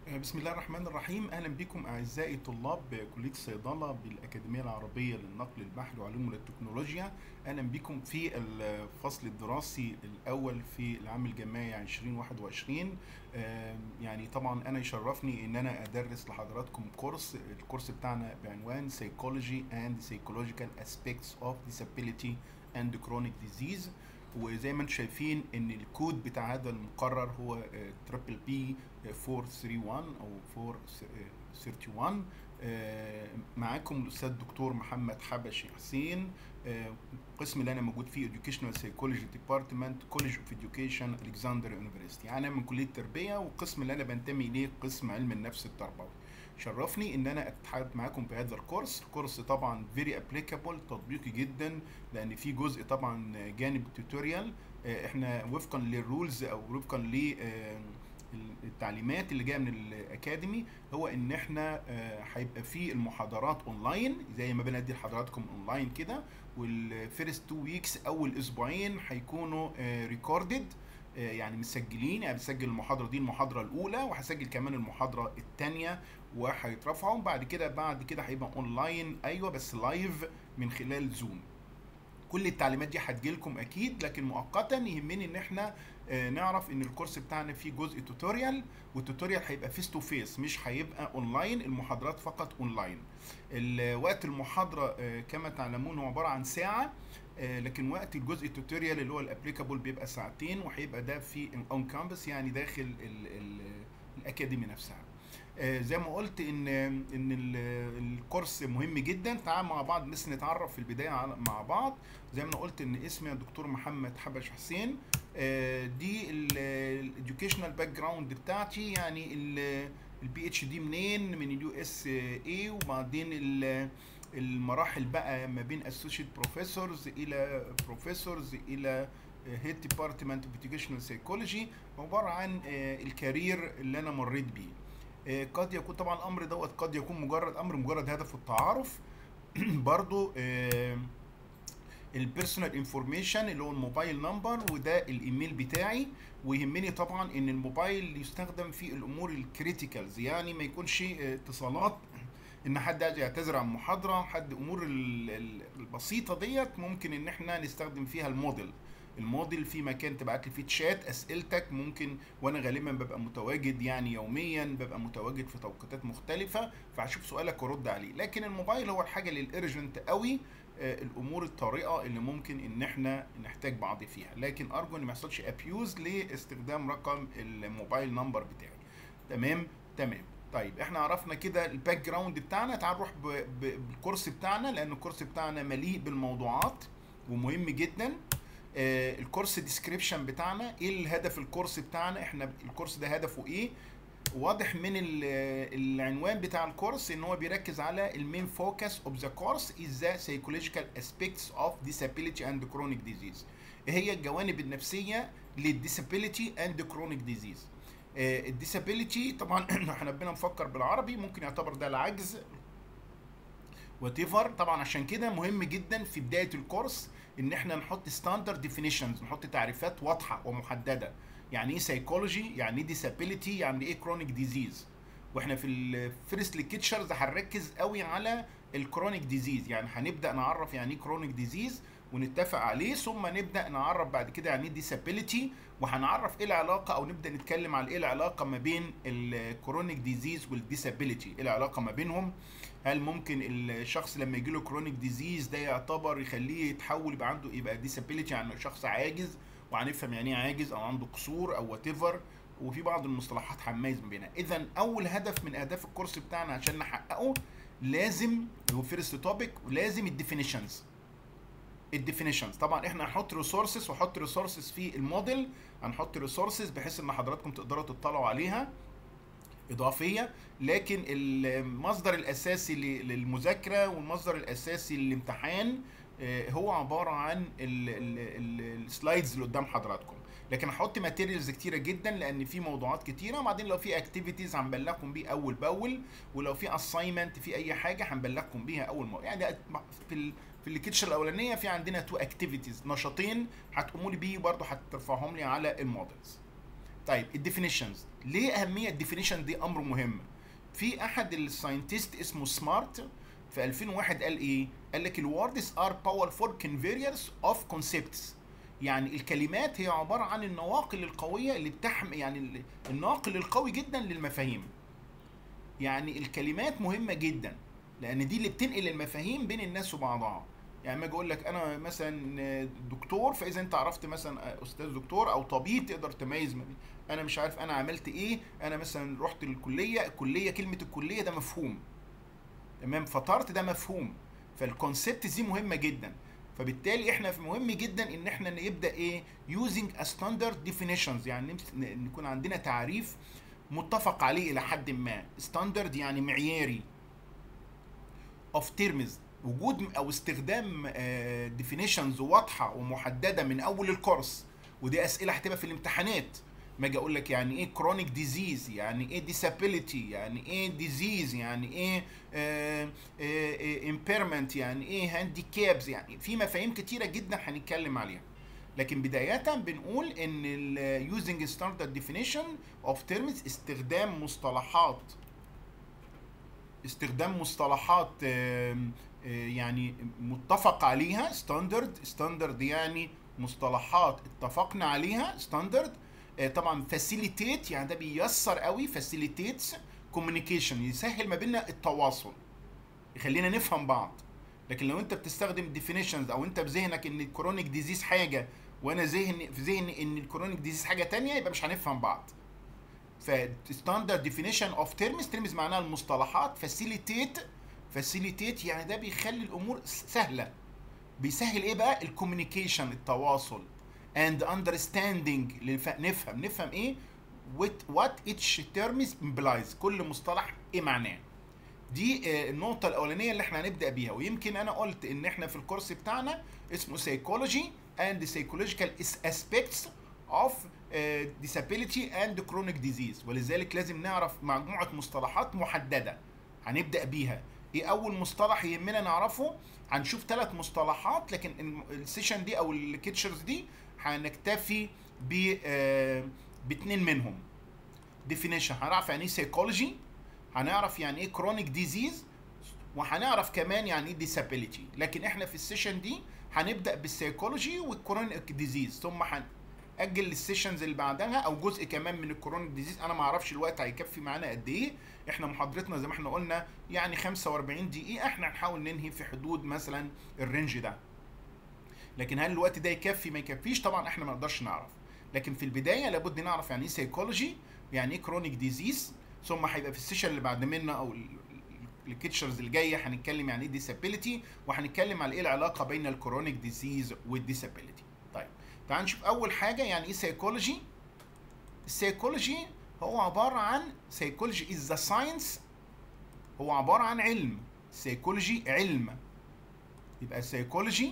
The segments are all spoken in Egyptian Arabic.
بسم الله الرحمن الرحيم اهلا بكم اعزائي طلاب كليه الصيدله بالاكاديميه العربيه للنقل البحري وعلوم التكنولوجيا اهلا بكم في الفصل الدراسي الاول في العام الجامعي 2021 آم، يعني طبعا انا يشرفني ان انا ادرس لحضراتكم كورس الكورس بتاعنا بعنوان Psychology and Psychological Aspects of Disability and Chronic Disease وزي ما انتم شايفين ان الكود بتاع هذا المقرر هو تريبل بي 431 او 431 آه، معاكم الاستاذ الدكتور محمد حبشي حسين آه، القسم اللي انا موجود فيه Educational Psychology Department College of Education Alexander University انا من كليه التربيه والقسم اللي انا بنتمي اليه قسم علم النفس التربوي شرفني ان انا اتحدث معاكم في هذا الكورس الكورس طبعا فيري ابليكابل تطبيقي جدا لان في جزء طبعا جانب توتوريال احنا وفقا للرولز او وفقا ل التعليمات اللي جايه من الاكاديمي هو ان احنا آه، هيبقى في المحاضرات اونلاين زي ما بندي لحضراتكم اونلاين كده والفيرست تو ويكس اول اسبوعين هيكونوا ريكوردد يعني مسجلين يعني بسجل المحاضره دي المحاضره الاولى وهسجل كمان المحاضره الثانيه وهيترفعوا بعد كده بعد كده هيبقى اونلاين ايوه بس لايف من خلال زوم كل التعليمات دي هتجيلكم اكيد لكن مؤقتا يهمني ان احنا آه، نعرف ان الكورس بتاعنا فيه جزء توتوريال والتوتوريال هيبقى فيس تو فيس مش هيبقى اونلاين المحاضرات فقط اونلاين ال- وقت المحاضره آه، كما تعلمون هو عباره عن ساعه آه، لكن وقت الجزء التوتوريال اللي هو الابليكابل بيبقى ساعتين وهيبقى ده في اون كامبس يعني داخل ال ال الاكاديمي نفسها آه، زي ما قلت ان ان ال- الكورس مهم جدا تعال مع بعض بس نتعرف في البدايه على- مع بعض زي ما انا قلت ان اسمي الدكتور محمد حبش حسين آه، دي الاديوكيشنال باك جراوند بتاعتي يعني البي اتش دي منين من اليو اس اي وبعدين ال- المراحل بقى ما بين اسوشيت بروفيسورز الى بروفيسورز الى هيد ديبارتمنت اوف educational سايكولوجي عباره عن آه، الكارير اللي انا مريت بيه آه، قد يكون طبعا الامر دوت قد يكون مجرد امر مجرد هدف التعارف برضو آه، البيرسونال انفورميشن اللي هو الموبايل نمبر وده الايميل بتاعي ويهمني طبعا ان الموبايل يستخدم في الامور الكريتيكالز يعني ما يكونش آه، اتصالات ان حد عايز يعتذر عن محاضره حد امور ال- ال- البسيطه ديت ممكن ان احنا نستخدم فيها الموديل الموديل في مكان تبعت لي فيه تشات اسئلتك ممكن وانا غالبا ببقى متواجد يعني يوميا ببقى متواجد في توقيتات مختلفه فهشوف سؤالك وارد عليه لكن الموبايل هو الحاجه للارجنت قوي آه، الامور الطارئه اللي ممكن ان احنا نحتاج بعض فيها لكن ارجو ان ما يحصلش ابيوز لاستخدام رقم الموبايل نمبر بتاعي تمام تمام طيب احنا عرفنا كده الباك جراوند بتاعنا تعال نروح ب- ب- بالكورس بتاعنا لان الكورس بتاعنا مليء بالموضوعات ومهم جدا آه، الكورس ديسكريبشن بتاعنا ايه الهدف الكورس بتاعنا احنا الكورس ده هدفه ايه واضح من ال- العنوان بتاع الكورس ان هو بيركز على المين فوكس اوف ذا كورس از ذا سايكولوجيكال اسبيكتس اوف disability اند كرونيك ديزيز هي الجوانب النفسيه للديسابيليتي اند كرونيك ديزيز الديسابيليتي طبعا احنا حبينا نفكر بالعربي ممكن يعتبر ده العجز وات طبعا عشان كده مهم جدا في بدايه الكورس ان احنا نحط ستاندرد ديفينيشنز نحط تعريفات واضحه ومحدده يعني ايه سايكولوجي يعني ايه ديسابيليتي يعني ايه كرونيك ديزيز واحنا في الفيرست ليكتشرز هنركز قوي على الكرونيك ديزيز يعني هنبدا نعرف يعني ايه كرونيك ديزيز ونتفق عليه ثم نبدا نعرف بعد كده يعني ايه ديسابيليتي وهنعرف ايه العلاقه او نبدا نتكلم على ايه العلاقه ما بين الكرونيك ديزيز والديسابيليتي ايه العلاقه ما بينهم هل ممكن الشخص لما يجي له كرونيك ديزيز ده يعتبر يخليه يتحول يبقى عنده يبقى ديسابيليتي يعني شخص عاجز وهنفهم يعني ايه عاجز او عنده قصور او وات وفي بعض المصطلحات هنميز ما بينها اذا اول هدف من اهداف الكورس بتاعنا عشان نحققه لازم هو فيرست توبيك ولازم الديفينيشنز الديفينيشنز طبعا احنا هنحط ريسورسز وهحط ريسورسز في الموديل هنحط ريسورسز بحيث ان حضراتكم تقدروا تطلعوا عليها اضافيه لكن المصدر الاساسي ل- للمذاكره والمصدر الاساسي للامتحان آه، هو عباره عن ال- ال- ال- السلايدز اللي قدام حضراتكم لكن هحط ماتيريالز كتيره جدا لان في موضوعات كتيره وبعدين لو في اكتيفيتيز هنبلغكم بيه اول باول ولو في اساينمنت في اي حاجه هنبلغكم بيها اول مره يعني ده في ال في الكيتشر الاولانيه في عندنا تو اكتيفيتيز نشاطين هتقوموا لي بيه برضه هترفعهم لي على المودلز طيب الديفينيشنز ليه اهميه الديفينيشن دي امر مهم في احد الساينتست اسمه سمارت في 2001 قال ايه قال لك الوردز ار باورفول conveyors اوف كونسبتس يعني الكلمات هي عباره عن النواقل القويه اللي بتحمل يعني الناقل القوي جدا للمفاهيم يعني الكلمات مهمه جدا لان دي اللي بتنقل المفاهيم بين الناس وبعضها يعني ما اجي اقول لك انا مثلا دكتور فاذا انت عرفت مثلا استاذ دكتور او طبيب تقدر تميز من انا مش عارف انا عملت ايه انا مثلا رحت الكليه الكليه كلمه الكليه ده مفهوم تمام فطرت ده مفهوم فالكونسبت دي مهمه جدا فبالتالي احنا في مهم جدا ان احنا نبدا ايه using a standard definitions يعني نكون عندنا تعريف متفق عليه الى حد ما ستاندرد يعني معياري of terms وجود او استخدام ديفينيشنز واضحه ومحدده من اول الكورس ودي اسئله هتبقى في الامتحانات ما اجي اقول لك يعني ايه كرونيك ديزيز يعني ايه ديسابيليتي يعني ايه ديزيز يعني ايه امبيرمنت يعني ايه هانديكابز يعني في مفاهيم كتيره جدا هنتكلم عليها لكن بداية بنقول ان ال using standard definition of terms استخدام مصطلحات استخدام مصطلحات يعني متفق عليها ستاندرد ستاندرد يعني مصطلحات اتفقنا عليها ستاندرد طبعا فاسيليتيت يعني ده بيسر قوي فاسيليتيتس كوميونيكيشن يسهل ما بيننا التواصل يخلينا نفهم بعض لكن لو انت بتستخدم ديفينيشنز او انت بذهنك ان الكرونيك ديزيز حاجه وانا ذهن في ذهني ان الكرونيك ديزيز حاجه تانية يبقى مش هنفهم بعض فستاندرد ديفينيشن اوف تيرمز تيرمز معناها المصطلحات فاسيليتيت فاسيليتيت يعني ده بيخلي الامور سهله بيسهل ايه بقى الكوميونيكيشن التواصل and understanding نفهم نفهم ايه what, what each term implies كل مصطلح ايه معناه دي النقطة الأولانية اللي احنا هنبدأ بيها ويمكن أنا قلت إن احنا في الكورس بتاعنا اسمه psychology and psychological aspects of disability and chronic disease ولذلك لازم نعرف مجموعة مصطلحات محددة هنبدأ بيها ايه أول مصطلح يهمنا نعرفه هنشوف ثلاث مصطلحات لكن السيشن دي أو الكيتشرز دي هنكتفي ب باثنين منهم definition هنعرف يعني ايه psychology هنعرف يعني ايه chronic disease وهنعرف كمان يعني ايه disability لكن احنا في السيشن دي هنبدا بالسيكولوجي والكرونيك ديزيز ثم هنأجل السيشنز اللي بعدها او جزء كمان من الكرونيك ديزيز انا ما اعرفش الوقت هيكفي معانا قد ايه احنا محاضرتنا زي ما احنا قلنا يعني 45 دقيقه احنا هنحاول ننهي في حدود مثلا الرينج ده لكن هل الوقت ده يكفي ما يكفيش طبعا احنا ما نقدرش نعرف لكن في البدايه لابد نعرف يعني ايه سيكولوجي يعني ايه كرونيك ديزيز ثم هيبقى في السيشن اللي بعد منه او الكيتشرز اللي جايه هنتكلم يعني ايه ديسابيليتي وهنتكلم على ايه العلاقه بين الكرونيك ديزيز والديسابيليتي طيب تعال نشوف اول حاجه يعني ايه سيكولوجي السيكولوجي هو عباره عن سيكولوجي از ذا ساينس هو عباره عن علم سيكولوجي علم يبقى السيكولوجي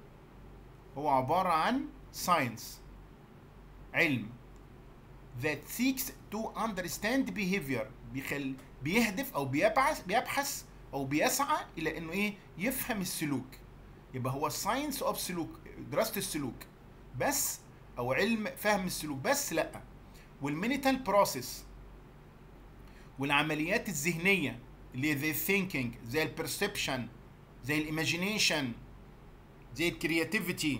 هو عباره عن ساينس علم that seeks to understand behavior بيخل بيهدف او بيبحث بيبحث او بيسعى الى انه ايه يفهم السلوك يبقى هو ساينس اوف سلوك دراسه السلوك بس او علم فهم السلوك بس لا والمينيتال بروسيس والعمليات الذهنيه اللي زي الثينكينج زي البرسبشن زي الايماجينيشن زي الكرياتيفيتي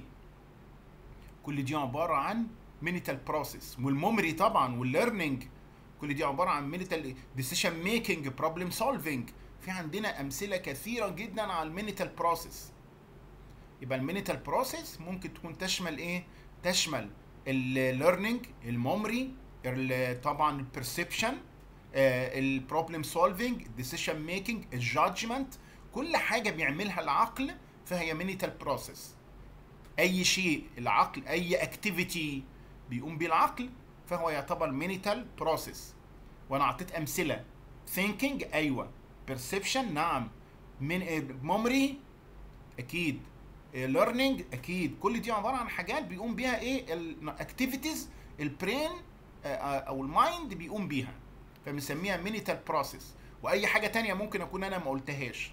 كل دي عباره عن مينيتال بروسيس والميموري طبعا والليرنينج كل دي عباره عن مينيتال ديسيشن ميكنج بروبلم سولفنج في عندنا امثله كثيره جدا على المينيتال بروسيس يبقى المينيتال بروسيس ممكن تكون تشمل ايه تشمل الليرنينج الميموري طبعا البرسبشن البروبلم سولفنج ديسيشن ميكنج الجادجمنت كل حاجه بيعملها العقل فهي مينيتال بروسيس اي شيء العقل اي اكتيفيتي بيقوم بيه العقل فهو يعتبر مينيتال بروسيس وانا اعطيت امثله ثينكينج ايوه بيرسبشن نعم من ميموري اكيد ليرنينج اكيد كل دي عباره عن حاجات بيقوم بيها ايه الاكتيفيتيز البرين او المايند بيقوم بيها فبنسميها مينيتال بروسيس واي حاجه تانية ممكن اكون انا ما قلتهاش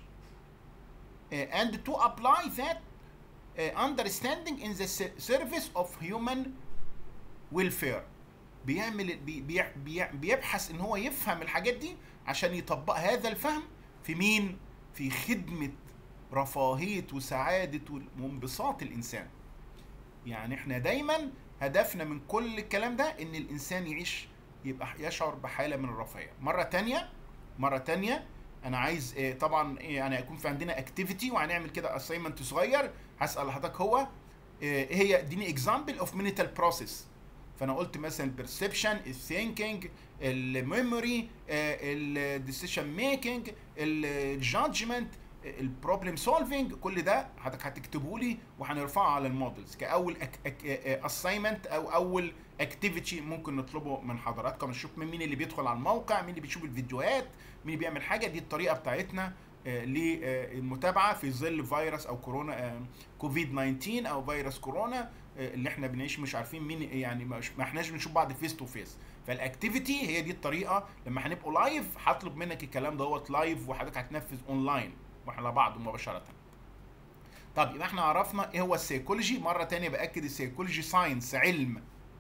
and to apply that uh, understanding in the service of human welfare بيعمل بي بي بي بيبحث ان هو يفهم الحاجات دي عشان يطبق هذا الفهم في مين في خدمه رفاهيه وسعاده وانبساط الانسان يعني احنا دايما هدفنا من كل الكلام ده ان الانسان يعيش يبقى يشعر بحاله من الرفاهيه مره تانية مره تانية انا عايز إيه طبعا إيه يعني هيكون في عندنا اكتيفيتي وهنعمل كده اساينمنت صغير هسال حضرتك هو إيه هي اديني اكزامبل اوف مينيتال بروسيس فانا قلت مثلا البرسبشن الثينكينج الميموري الديسيشن ميكنج الجادجمنت البروبلم سولفنج كل ده حضرتك هتكتبه لي وهنرفعه على المودلز كاول اساينمنت او اول اكتيفيتي ممكن نطلبه من حضراتكم نشوف مين اللي بيدخل على الموقع مين اللي بيشوف الفيديوهات مين اللي بيعمل حاجه دي الطريقه بتاعتنا للمتابعه في ظل فيروس او كورونا كوفيد 19 او فيروس كورونا اللي احنا بنعيش مش عارفين مين يعني ما احناش بنشوف بعض فيس تو فيس فالاكتيفيتي هي دي الطريقه لما هنبقوا لايف هطلب منك الكلام دوت لايف وحضرتك هتنفذ اونلاين واحنا بعض مباشره طب يبقى احنا عرفنا ايه هو السيكولوجي مره تانية باكد السيكولوجي ساينس علم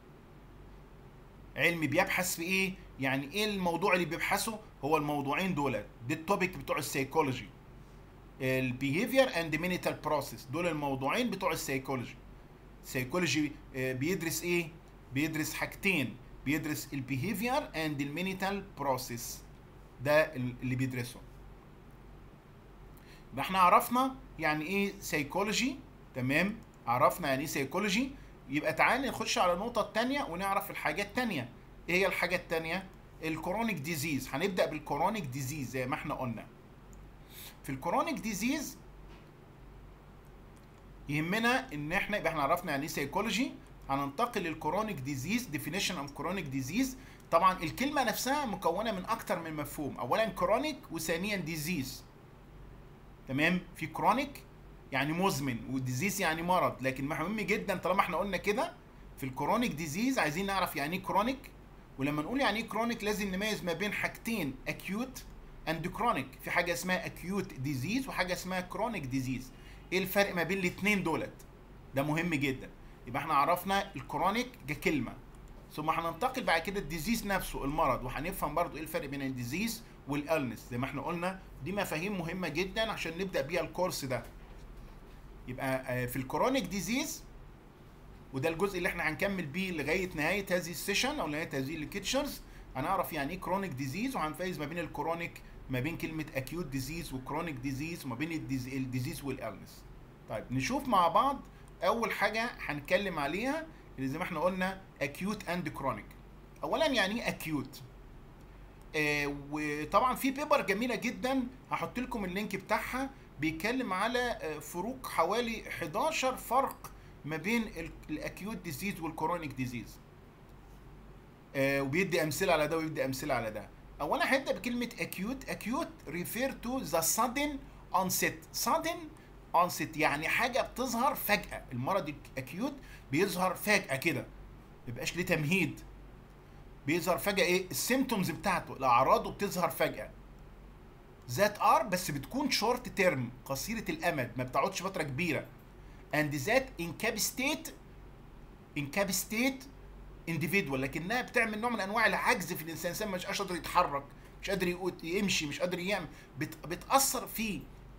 علم بيبحث في ايه يعني ايه الموضوع اللي بيبحثه هو الموضوعين دول دي التوبيك بتوع السيكولوجي البيهيفير اند مينيتال بروسيس دول الموضوعين بتوع السيكولوجي السيكولوجي بيدرس ايه بيدرس حاجتين بيدرس البيهيفير اند المينيتال بروسيس ده اللي بيدرسه يبقى احنا عرفنا يعني ايه سيكولوجي تمام عرفنا يعني ايه سيكولوجي يبقى تعالى نخش على النقطة التانية ونعرف الحاجات التانية ايه هي الحاجة التانية الكورونيك ديزيز هنبدأ بالكورونيك ديزيز زي ما احنا قلنا في الكورونيك ديزيز يهمنا ان احنا يبقى احنا عرفنا يعني ايه سيكولوجي هننتقل للكورونيك ديزيز ديفينيشن اوف كورونيك ديزيز طبعا الكلمة نفسها مكونة من أكتر من مفهوم أولا كورونيك وثانيا ديزيز تمام في كرونيك يعني مزمن وديزيز يعني مرض لكن مهم جدا طالما احنا قلنا كده في الكرونيك ديزيز عايزين نعرف يعني ايه كرونيك ولما نقول يعني ايه كرونيك لازم نميز ما بين حاجتين اكيوت اند كرونيك في حاجه اسمها اكيوت ديزيز وحاجه اسمها كرونيك ديزيز ايه الفرق ما بين الاثنين دولت ده مهم جدا يبقى احنا عرفنا الكرونيك ككلمه ثم هننتقل بعد كده الديزيز نفسه المرض وهنفهم برضو ايه الفرق بين الديزيز والالنس زي ما احنا قلنا دي مفاهيم مهمه جدا عشان نبدا بيها الكورس ده يبقى في الكرونيك ديزيز وده الجزء اللي احنا هنكمل بيه لغايه نهايه هذه السيشن او نهايه هذه الليكتشرز هنعرف يعني ايه كرونيك ديزيز وهنفيز ما بين الكرونيك ما بين كلمه اكيوت ديزيز وكرونيك ديزيز وما بين الديزيز والالنس طيب نشوف مع بعض اول حاجه هنتكلم عليها اللي زي ما احنا قلنا اكيوت اند كرونيك اولا يعني ايه اكيوت آه وطبعا في بيبر جميله جدا هحط لكم اللينك بتاعها بيتكلم على آه فروق حوالي 11 فرق ما بين الاكيوت ديزيز والكرونيك ديزيز آه وبيدي امثله على ده ويدي امثله على ده اولا هنبدا بكلمه اكيوت اكيوت ريفير تو ذا sudden onset sudden onset يعني حاجه بتظهر فجاه المرض الاكيوت بيظهر فجاه كده ما بيبقاش ليه تمهيد بيظهر فجاه ايه السيمتومز بتاعته الاعراض بتظهر فجاه ذات ار بس بتكون شورت تيرم قصيره الامد ما بتقعدش فتره كبيره اند ذات انكابستيت انكابستيت انديفيدوال لكنها بتعمل نوع من انواع العجز في الانسان الانسان مش قادر يتحرك مش قادر يمشي مش قادر يعمل بت بتاثر فيه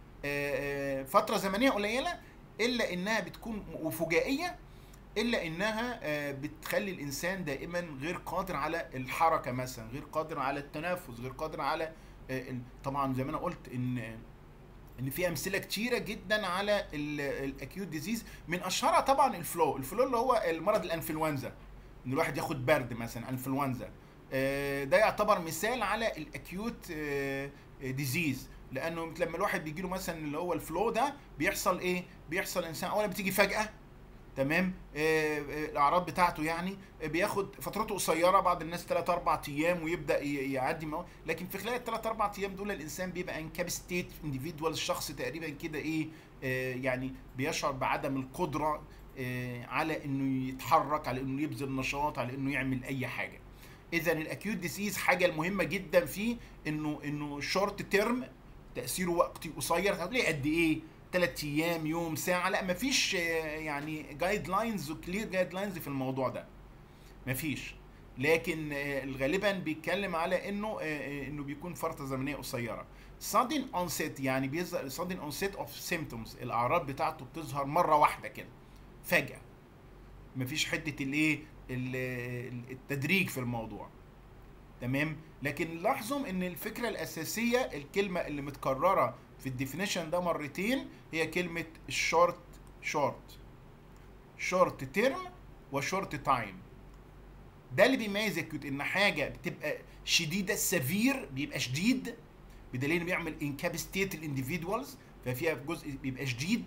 فتره زمنيه قليله الا انها بتكون وفجائيه الا انها بتخلي الانسان دائما غير قادر على الحركه مثلا غير قادر على التنفس غير قادر على طبعا زي ما انا قلت ان ان في امثله كتيره جدا على الاكيوت ديزيز من اشهرها طبعا الفلو الفلو اللي هو المرض الانفلونزا ان الواحد ياخد برد مثلا انفلونزا ده يعتبر مثال على الاكيوت ديزيز لانه لما الواحد بيجي له مثلا اللي هو الفلو ده بيحصل ايه بيحصل انسان اولا بتيجي فجاه تمام آه الاعراض بتاعته يعني بياخد فترته قصيره بعض الناس 3 4 ايام ويبدا يعدي مو... لكن في خلال الثلاث اربع ايام دول الانسان بيبقى انكابستيت انديفيدوال الشخص تقريبا كده ايه آه يعني بيشعر بعدم القدره آه على انه يتحرك على انه يبذل نشاط على انه يعمل اي حاجه اذا الاكيوت ديسيز حاجه المهمه جدا فيه انه انه شورت تيرم تاثيره وقتي قصير هتلاقي قد ايه ثلاث ايام يوم ساعه لا مفيش يعني جايد لاينز وكلير جايد لاينز في الموضوع ده مفيش لكن آه، غالبا بيتكلم على انه آه، آه، انه بيكون فتره زمنيه قصيره sudden onset يعني بيظهر sudden onset of symptoms الاعراض بتاعته بتظهر مره واحده كده فجاه مفيش حته الايه ال- التدريج في الموضوع تمام لكن لاحظوا ان الفكره الاساسيه الكلمه اللي متكرره في الديفينيشن ده مرتين هي كلمه الشورت شورت شورت تيرم وشورت تايم ده اللي بيميز الكيوت ان حاجه بتبقى شديده سيفير بيبقى شديد بدليل انه بيعمل انكابستيت الانديفيدوالز ففيها جزء بيبقى شديد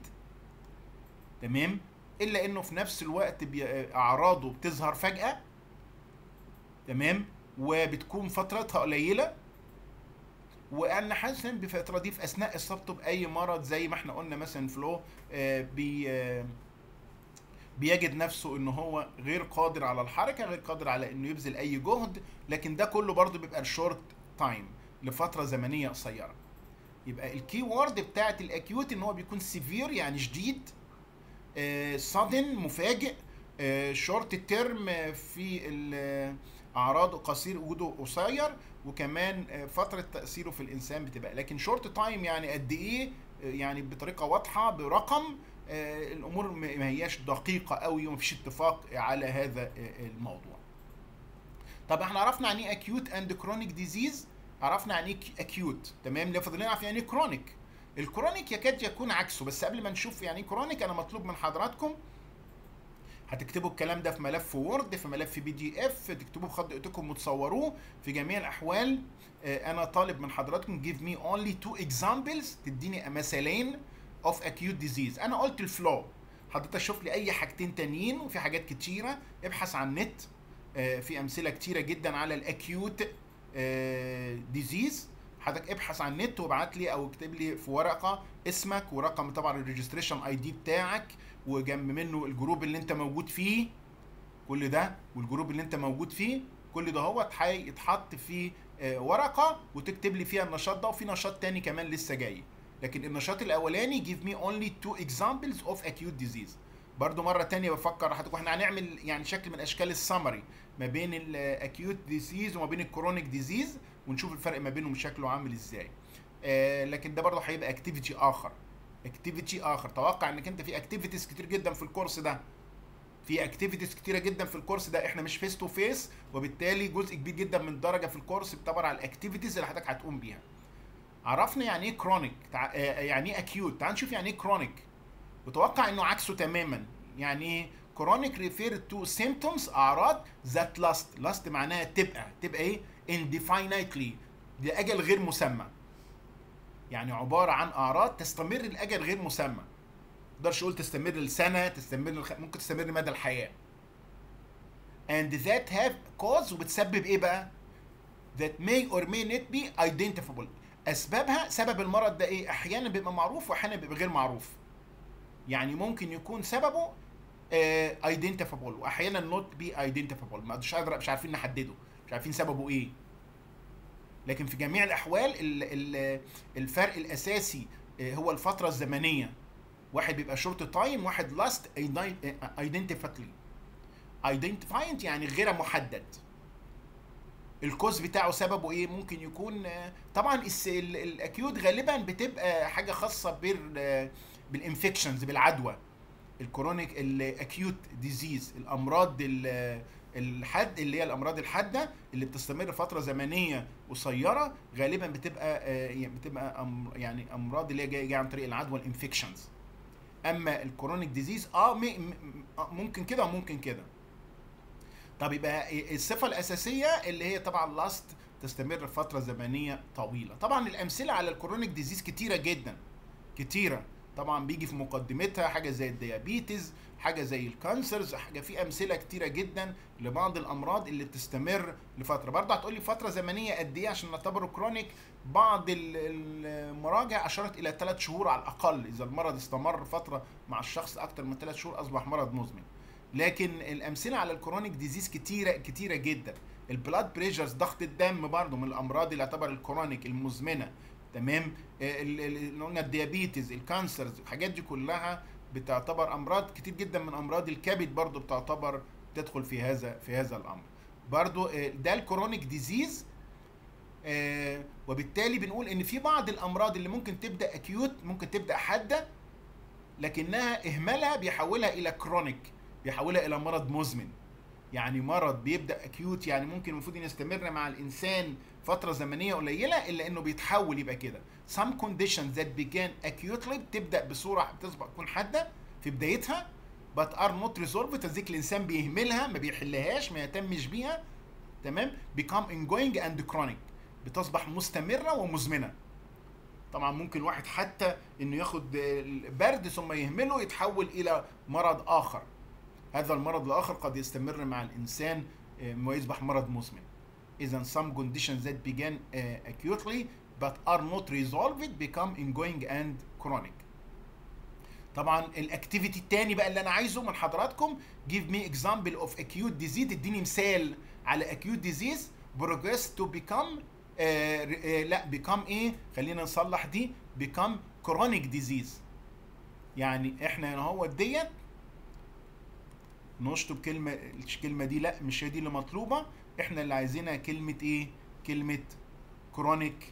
تمام الا انه في نفس الوقت بي- اعراضه بتظهر فجاه تمام وبتكون فترتها قليله وانا حاسس ان بالفتره دي في اثناء اصابته باي مرض زي ما احنا قلنا مثلا فلو آه، بي آه، بيجد نفسه ان هو غير قادر على الحركه غير قادر على انه يبذل اي جهد لكن ده كله برضه بيبقى شورت تايم لفتره زمنيه قصيره يبقى الكي وورد بتاعت الاكيوت ان هو بيكون سيفير يعني شديد صادن مفاجئ شورت تيرم في ال- اعراضه قصير وجوده قصير وكمان آه، فتره تاثيره في الانسان بتبقى لكن شورت تايم يعني قد ايه آه، يعني بطريقه واضحه برقم آه، الامور م- ما هياش دقيقه قوي ومفيش اتفاق على هذا آه، الموضوع طب احنا عرفنا يعني ايه اكيوت اند كرونيك ديزيز عرفنا يعني ايه اكيوت تمام اللي فاضل نعرف يعني ايه كرونيك الكرونيك يكاد يكون عكسه بس قبل ما نشوف يعني ايه كرونيك انا مطلوب من حضراتكم هتكتبوا الكلام ده في ملف وورد في ملف بي دي اف تكتبوه بخط ايديكم وتصوروه في جميع الاحوال آه، انا طالب من حضراتكم give me only two examples تديني مثالين of acute disease انا قلت الفلو حضرتك شوف لي اي حاجتين تانيين وفي حاجات كتيره ابحث عن النت آه، في امثله كتيره جدا على الاكيوت ديزيز حضرتك ابحث عن النت وابعت لي او اكتب لي في ورقه اسمك ورقم طبعا الريجستريشن اي دي بتاعك وجنب منه الجروب اللي انت موجود فيه كل ده والجروب اللي انت موجود فيه كل ده هو يتحط في آه، ورقه وتكتب لي فيها النشاط ده وفي نشاط تاني كمان لسه جاي لكن النشاط الاولاني give me only two examples of acute disease برضو مرة تانية بفكر حضرتك واحنا هنعمل يعني شكل من اشكال السمري ما بين الاكيوت ديزيز وما بين الكرونيك ديزيز ونشوف الفرق ما بينهم شكله عامل ازاي آه لكن ده برضه هيبقى اكتيفيتي اخر اكتيفيتي اخر توقع انك انت في اكتيفيتيز كتير جدا في الكورس ده في اكتيفيتيز كتيره جدا في الكورس ده احنا مش فيس تو فيس وبالتالي جزء كبير جدا من الدرجه في الكورس بتعتبر على الاكتيفيتيز اللي حضرتك هتقوم بيها عرفنا يعني ايه كرونيك تع... آه، يعني ايه اكيوت تعال نشوف يعني ايه كرونيك وتوقع انه عكسه تماما يعني ايه كرونيك ريفير تو سيمتومز اعراض ذات لاست لاست معناها تبقى تبقى ايه indefinitely لاجل غير مسمى يعني عباره عن اعراض تستمر لاجل غير مسمى ما اقدرش اقول تستمر لسنه تستمر لخ... ممكن تستمر مدى الحياه and that have cause وبتسبب ايه بقى that may or may not be identifiable اسبابها سبب المرض ده ايه احيانا بيبقى معروف واحيانا بيبقى غير معروف يعني ممكن يكون سببه ايدنتيفابل واحيانا نوت بي ايدنتيفابل ما مش قادر مش عارفين نحدده مش عارفين سببه ايه لكن في جميع الاحوال ال ال الفرق الاساسي آه، هو الفتره الزمنيه واحد بيبقى شورت تايم واحد لاست ايدنتيفاتلي ايدنتيفايند يعني غير محدد الكوز بتاعه سببه ايه ممكن يكون آه، طبعا الس- ال- الاكيوت غالبا بتبقى حاجه خاصه بال آه، بالانفكشنز بالعدوى الكرونيك الاكيوت ديزيز الامراض ال- الحد اللي هي الامراض الحاده اللي بتستمر فتره زمنيه قصيره غالبا بتبقى آه، يعني بتبقى أم- يعني امراض اللي هي جايه جاية عن طريق العدوى الانفكشنز اما الكرونيك ديزيز اه م- م- آه، ممكن كده وممكن كده طب يبقى الصفه الاساسيه اللي هي طبعا لاست تستمر فتره زمنيه طويله طبعا الامثله على الكرونيك ديزيز كتيره جدا كتيره طبعا بيجي في مقدمتها حاجه زي الديابيتز حاجه زي الكانسرز حاجه في امثله كتيره جدا لبعض الامراض اللي بتستمر لفتره برضه هتقول لي فتره زمنيه قد ايه عشان نعتبره كرونيك بعض ال- المراجع اشارت الى ثلاث شهور على الاقل اذا المرض استمر فتره مع الشخص اكتر من ثلاث شهور اصبح مرض مزمن لكن الامثله على الكرونيك ديزيز كتيره كتيره جدا البلاد بريشرز ضغط الدم برضه من الامراض اللي يعتبر الكرونيك المزمنه تمام ال- ال- اللي قلنا الديابيتس الكانسرز الحاجات دي كلها بتعتبر امراض كتير جدا من امراض الكبد برضه بتعتبر تدخل في هذا في هذا الامر برضو آه، ده الكرونيك ديزيز آه، وبالتالي بنقول ان في بعض الامراض اللي ممكن تبدا اكيوت ممكن تبدا حاده لكنها اهمالها بيحولها الى كرونيك بيحولها الى مرض مزمن يعني مرض بيبدا اكيوت يعني ممكن المفروض إنه يستمر مع الانسان فتره زمنيه قليله الا انه بيتحول يبقى كده some conditions that began acutely بتبدا بصوره بتصبح تكون حاده في بدايتها but are not resolved تزيك الانسان بيهملها ما بيحلهاش ما يهتمش بيها تمام become ongoing and chronic بتصبح مستمره ومزمنه طبعا ممكن واحد حتى انه ياخد برد ثم يهمله يتحول الى مرض اخر هذا المرض الاخر قد يستمر مع الانسان آه، ويصبح مرض مزمن اذا some conditions that began uh, acutely but are not resolved become ongoing and chronic طبعا الاكتيفيتي التاني بقى اللي انا عايزه من حضراتكم give me example of acute disease اديني مثال على acute disease progress to become آه آه لا become ايه خلينا نصلح دي become chronic disease يعني احنا هنا هو ديت نشطب كلمة الكلمة دي لا مش هي دي اللي مطلوبة احنا اللي عايزينها كلمة ايه كلمة كرونيك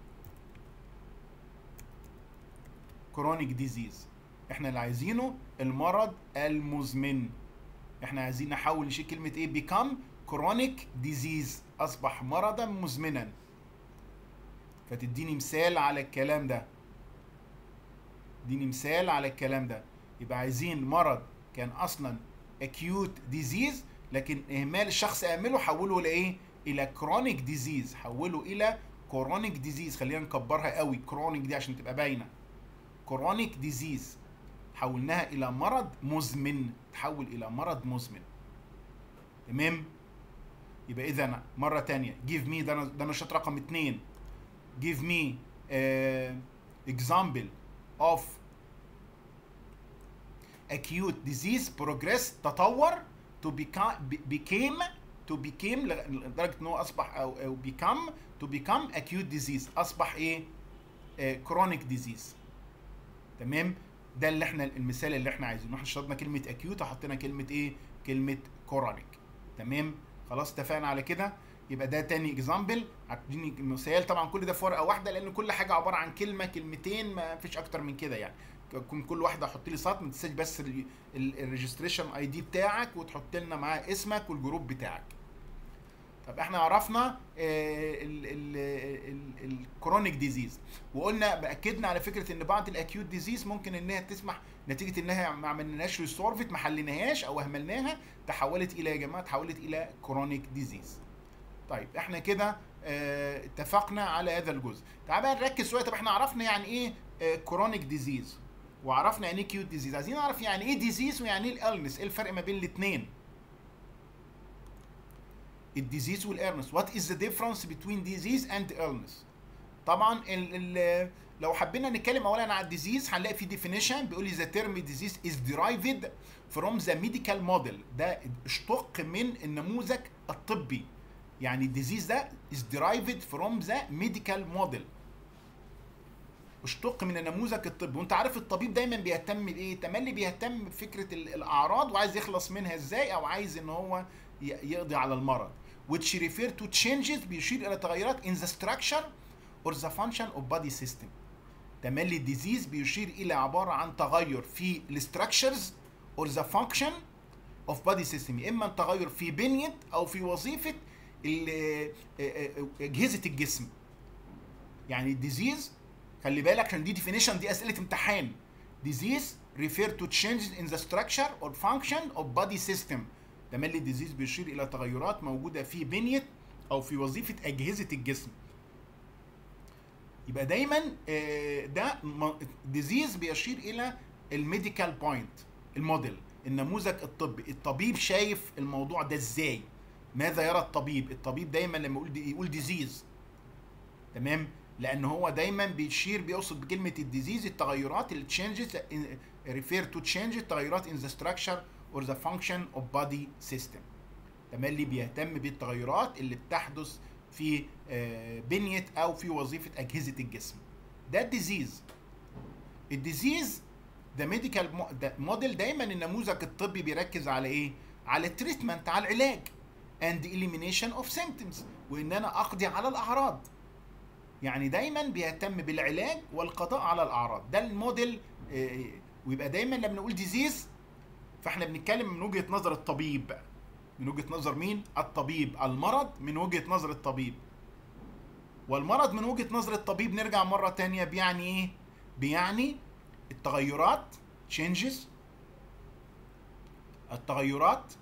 كرونيك ديزيز احنا اللي عايزينه المرض المزمن احنا عايزين نحول نشيل كلمة ايه become chronic disease اصبح مرضا مزمنا فتديني مثال على الكلام ده اديني مثال على الكلام ده يبقى عايزين مرض كان اصلا acute disease لكن اهمال الشخص اهمله حوله لايه الى chronic disease حوله الى chronic disease خلينا نكبرها قوي chronic دي عشان تبقى باينه chronic disease حولناها الى مرض مزمن تحول الى مرض مزمن تمام يبقى اذا مره تانية give me ده ده نشاط رقم اتنين give me uh, example of acute disease progress تطور to become became to became لدرجه ان هو اصبح او او become to become acute disease اصبح ايه uh, chronic disease تمام ده اللي احنا المثال اللي احنا عايزينه احنا شرطنا كلمه اكيوت وحطينا كلمه ايه كلمه كورونيك تمام خلاص اتفقنا على كده يبقى ده تاني اكزامبل هتديني مثال طبعا كل ده في ورقه واحده لان كل حاجه عباره عن كلمه كلمتين ما فيش اكتر من كده يعني يكون كل واحده احط لي سطر ما تنساش بس الريجستريشن اي دي بتاعك وتحط لنا معاه اسمك والجروب بتاعك طب احنا عرفنا الكرونيك ديزيز وقلنا باكدنا على فكره ان بعض الاكيوت ديزيز ممكن انها تسمح نتيجه انها ما عملناش ريسولفت ما حليناهاش او اهملناها تحولت الى يا جماعه تحولت الى كرونيك ديزيز طيب احنا كده اه اتفقنا على هذا الجزء تعال بقى نركز شويه طب احنا عرفنا يعني ايه كرونيك ديزيز وعرفنا يعني ايه كيوت ديزيز عايزين نعرف يعني ايه ديزيز ويعني ايه الالنس ايه الفرق ما بين الاثنين الديزيز والالنس وات از ذا ديفرنس بين ديزيز اند النس طبعا ال ال لو حبينا نتكلم اولا على الديزيز هنلاقي في ديفينيشن بيقول لي ذا تيرم ديزيز از ديرايفد فروم ذا ميديكال موديل ده اشتق من النموذج الطبي يعني الديزيز ده از ديرايفد فروم ذا ميديكال موديل اشتق من النموذج الطبي وانت عارف الطبيب دايما بيهتم بايه تملي بيهتم بفكره الاعراض وعايز يخلص منها ازاي او عايز ان هو يقضي على المرض which refer to changes بيشير الى تغيرات in the structure or the function of body system تملي الديزيز بيشير الى عباره عن تغير في الستراكشرز or the function of body system يا اما تغير في بنيه او في وظيفه اجهزه الجسم يعني الديزيز خلي بالك عشان دي ديفينيشن دي اسئله امتحان disease refer to changes in the structure or function of body system تملي الديزيز بيشير الى تغيرات موجوده في بنيه او في وظيفه اجهزه الجسم يبقى دايما ده ديزيز بيشير الى الميديكال بوينت الموديل النموذج الطبي الطبيب شايف الموضوع ده ازاي ماذا يرى الطبيب الطبيب دايما لما يقول دي يقول ديزيز تمام لان هو دايما بيشير بيقصد بكلمه الديزيز التغيرات اللي تشينجز ريفير تو تشينج التغيرات ان ذا ستراكشر اور ذا فانكشن اوف بادي سيستم تملي بيهتم بالتغيرات اللي بتحدث في بنيه او في وظيفه اجهزه الجسم ده الديزيز الديزيز ده ميديكال موديل دايما النموذج الطبي بيركز على ايه على التريتمنت على العلاج and elimination of symptoms وان انا اقضي على الاعراض يعني دايما بيهتم بالعلاج والقضاء على الاعراض ده الموديل آه، ويبقى دايما لما نقول ديزيز فاحنا بنتكلم من وجهه نظر الطبيب بقى من وجهه نظر مين الطبيب المرض من وجهه نظر الطبيب والمرض من وجهه نظر الطبيب نرجع مره تانية بيعني ايه بيعني التغيرات changes التغيرات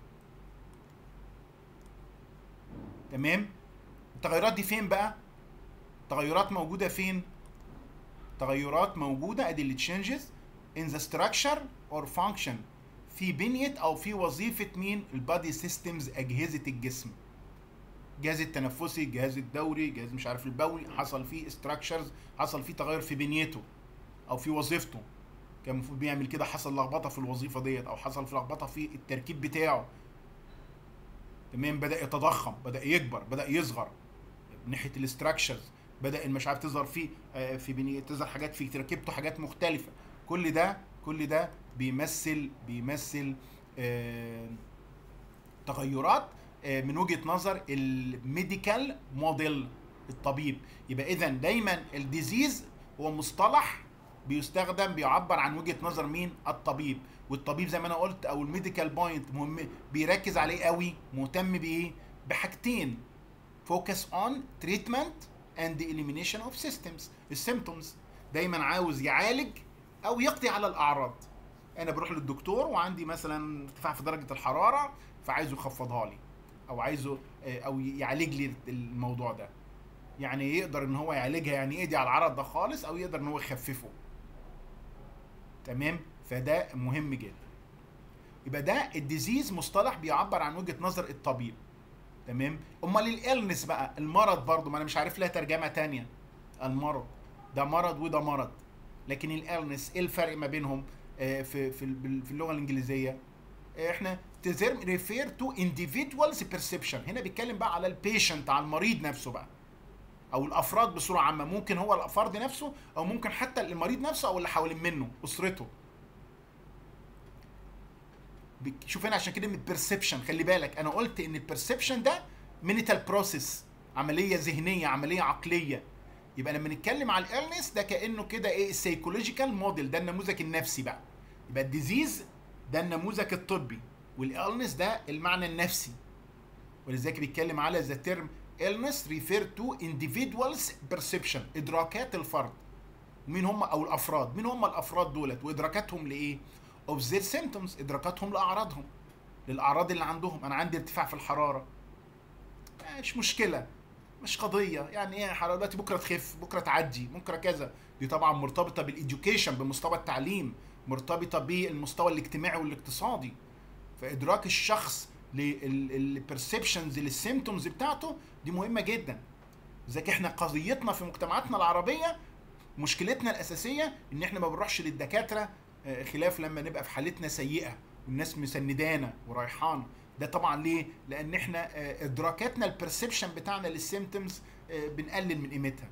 تمام التغيرات دي فين بقى تغيرات موجوده فين تغيرات موجوده ادي اللي changes in the structure or function في بنية او في وظيفة مين البادي سيستمز اجهزة الجسم الجهاز التنفسي الجهاز الدوري الجهاز مش عارف البولي حصل فيه structures حصل فيه تغير في بنيته او في وظيفته كان المفروض بيعمل كده حصل لخبطه في الوظيفه ديت او حصل في لخبطه في التركيب بتاعه تمام بدا يتضخم بدا يكبر بدا يصغر من ناحيه الاستراكشرز بدا مش عارف تظهر فيه آه، في بني تظهر حاجات في تركيبته حاجات مختلفه كل ده كل ده بيمثل بيمثل آه، تغيرات آه، من وجهه نظر الميديكال موديل الطبيب يبقى اذا دايما الديزيز هو مصطلح بيستخدم بيعبر عن وجهه نظر مين الطبيب والطبيب زي ما انا قلت او الميديكال بوينت مهم بيركز عليه قوي مهتم بايه بحاجتين فوكس اون تريتمنت اند elimination اوف سيستمز السيمتومز دايما عاوز يعالج او يقضي على الاعراض انا بروح للدكتور وعندي مثلا ارتفاع في درجه الحراره فعايزه يخفضها لي او عايزه آه، او يعالج لي الموضوع ده يعني يقدر ان هو يعالجها يعني يقضي على العرض ده خالص او يقدر ان هو يخففه تمام فده مهم جدا يبقى ده الديزيز مصطلح بيعبر عن وجهه نظر الطبيب تمام امال الالنس بقى المرض برضو ما انا مش عارف لها ترجمه تانية المرض ده مرض وده مرض لكن الالنس ايه الفرق ما بينهم آه، في في ال- في اللغه الانجليزيه آه، احنا تزرم ريفير تو individuals perception هنا بيتكلم بقى على البيشنت على المريض نفسه بقى او الافراد بصوره عامه ممكن هو الفرد نفسه او ممكن حتى المريض نفسه او اللي حوالين منه اسرته بك- شوف هنا عشان كده من البرسبشن خلي بالك انا قلت ان البرسبشن ده منتال بروسيس عمليه ذهنيه عمليه عقليه يبقى لما نتكلم على الالنس ده كانه كده ايه السيكولوجيكال موديل ده النموذج النفسي بقى يبقى الديزيز ده النموذج الطبي والالنس ده المعنى النفسي ولذلك بيتكلم على ذا تيرم illness refer to individuals perception ادراكات الفرد مين هم او الافراد مين هم الافراد دولت وادراكاتهم لايه of their symptoms ادراكاتهم لاعراضهم للاعراض اللي عندهم انا عندي ارتفاع في الحراره مش مشكله مش قضيه يعني ايه الحراره دلوقتي بكره تخف بكره تعدي بكره كذا دي طبعا مرتبطه بالإديوكيشن بمستوى التعليم مرتبطه بالمستوى الاجتماعي والاقتصادي فادراك الشخص للبرسبشنز للسيمتومز بتاعته دي مهمه جدا لذلك احنا قضيتنا في مجتمعاتنا العربيه مشكلتنا الاساسيه ان احنا ما بنروحش للدكاتره آه، خلاف لما نبقى في حالتنا سيئه والناس مسندانا ورايحانا ده طبعا ليه؟ لان احنا آه، ادراكاتنا البرسبشن بتاعنا للسيمتومز بنقلل من قيمتها.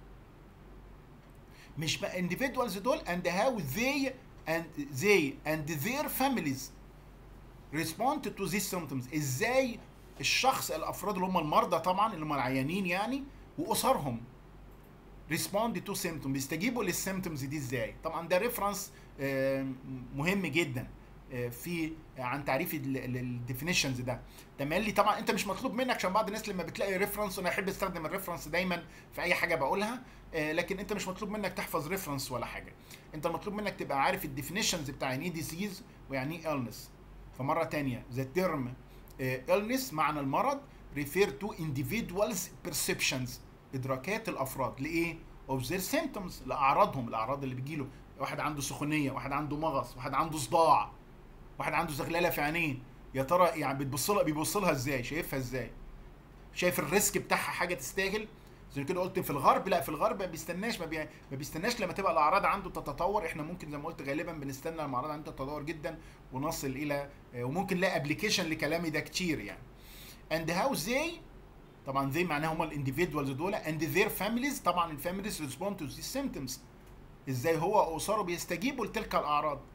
مش بقى individuals دول and how they and they and their families respond to these symptoms ازاي الشخص الافراد اللي هم المرضى طبعا اللي هم العيانين يعني واسرهم ريسبوند تو سيمتوم بيستجيبوا للسيمتومز دي ازاي طبعا ده ريفرنس مهم جدا آه، في عن تعريف الديفينيشنز ده تملي طبعا انت مش مطلوب منك عشان بعض الناس لما بتلاقي ريفرنس وانا احب استخدم الريفرنس دايما في اي حاجه بقولها آه، لكن انت مش مطلوب منك تحفظ ريفرنس ولا حاجه انت المطلوب منك تبقى عارف الديفينيشنز بتاع يعني ايه ديزيز ويعني ايه illness فمره تانية ذا تيرم illness معنى المرض refer to individuals perceptions ادراكات الافراد لايه of their symptoms لاعراضهم الاعراض اللي بتجيله واحد عنده سخونيه واحد عنده مغص واحد عنده صداع واحد عنده زغلله في عينيه يا ترى يعني بتبص لها بيبص لها ازاي شايفها ازاي شايف الريسك بتاعها حاجه تستاهل زي كده قلت في الغرب لا في الغرب ما بيستناش ما, بي... ما بيستناش لما تبقى الاعراض عنده تتطور احنا ممكن زي ما قلت غالبا بنستنى لما الاعراض عنده تتطور جدا ونصل الى آه، وممكن نلاقي ابلكيشن لكلامي ده كتير يعني and how they طبعا they معناها هم الانديفيدوالز دول and their families طبعا الفاميليز respond to these symptoms ازاي هو واسره بيستجيبوا لتلك الاعراض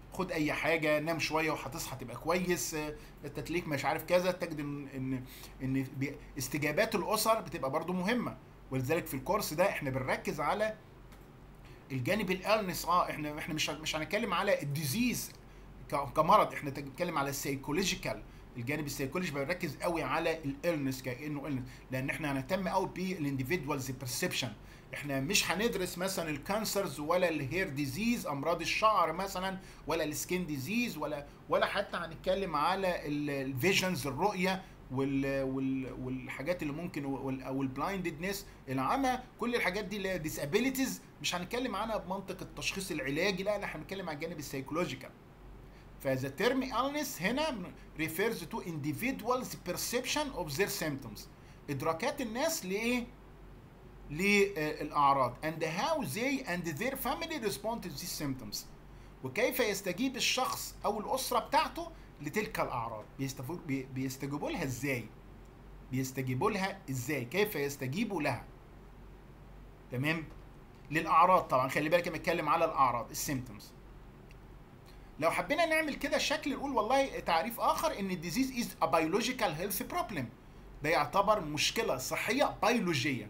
خد اي حاجه نام شويه وهتصحى تبقى كويس آه، انت تليك مش عارف كذا تجد ان ان ان بي- استجابات الاسر بتبقى برضو مهمه ولذلك في الكورس ده احنا بنركز على الجانب الالنس اه احنا احنا مش مش هنتكلم على الديزيز ك- كمرض احنا بنتكلم على السيكولوجيكال الجانب السيكولوجي بنركز قوي على الالنس كانه النس لان احنا هنهتم قوي بالانديفيدوالز بيرسبشن احنا مش هندرس مثلا الكانسرز ولا الهير ديزيز امراض الشعر مثلا ولا السكين ديزيز ولا ولا حتى هنتكلم على الفيجنز الرؤيه وال وال والحاجات اللي ممكن وال- او البلايندنس العمى كل الحاجات دي اللي هي ديسابيليتيز مش هنتكلم عنها بمنطق التشخيص العلاجي لا لا احنا هنتكلم على الجانب السيكولوجيكال فذا term illness هنا refers to individuals perception of their symptoms ادراكات الناس لايه للاعراض and how they and their family respond to these symptoms وكيف يستجيب الشخص او الاسره بتاعته لتلك الاعراض بيستفو- بي- بيستجيبوا لها ازاي بيستجيبوا لها ازاي كيف يستجيبوا لها تمام للاعراض طبعا خلي بالك انا بتكلم على الاعراض السيمتومز لو حبينا نعمل كده شكل نقول والله تعريف اخر ان الديزيز از ا biological health problem ده يعتبر مشكله صحيه بيولوجيه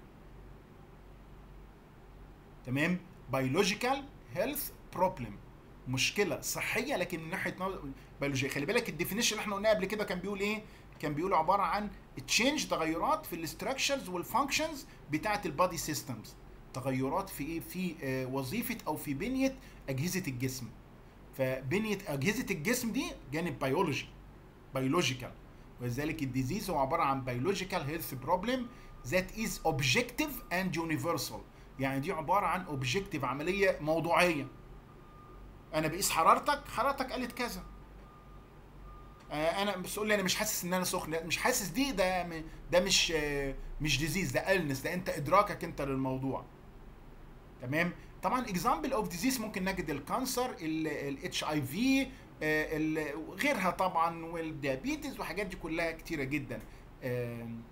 تمام biological health problem مشكله صحيه لكن من ناحيه نظر- بيولوجيه خلي بالك الديفينيشن اللي احنا قلناه قبل كده كان بيقول ايه كان بيقول عباره عن تشينج تغيرات في الاستراكشرز والفانكشنز بتاعه البادي سيستمز تغيرات في ايه في آه وظيفه او في بنيه اجهزه الجسم فبنيه اجهزه الجسم دي جانب بيولوجي بيولوجيكال ولذلك الديزيز هو عباره عن بيولوجيكال هيلث بروبلم ذات از اوبجكتيف اند يونيفرسال يعني دي عباره عن اوبجكتيف عمليه موضوعيه انا بقيس حرارتك حرارتك قالت كذا آه، انا بس قول لي انا مش حاسس ان انا سخن لا، مش حاسس دي ده م- ده مش آه، مش ديزيز ده النس ده انت ادراكك انت للموضوع تمام طبعا اكزامبل اوف ديزيز ممكن نجد الكانسر الاتش اي في غيرها طبعا والديابيتس والحاجات دي كلها كتيره جدا آم،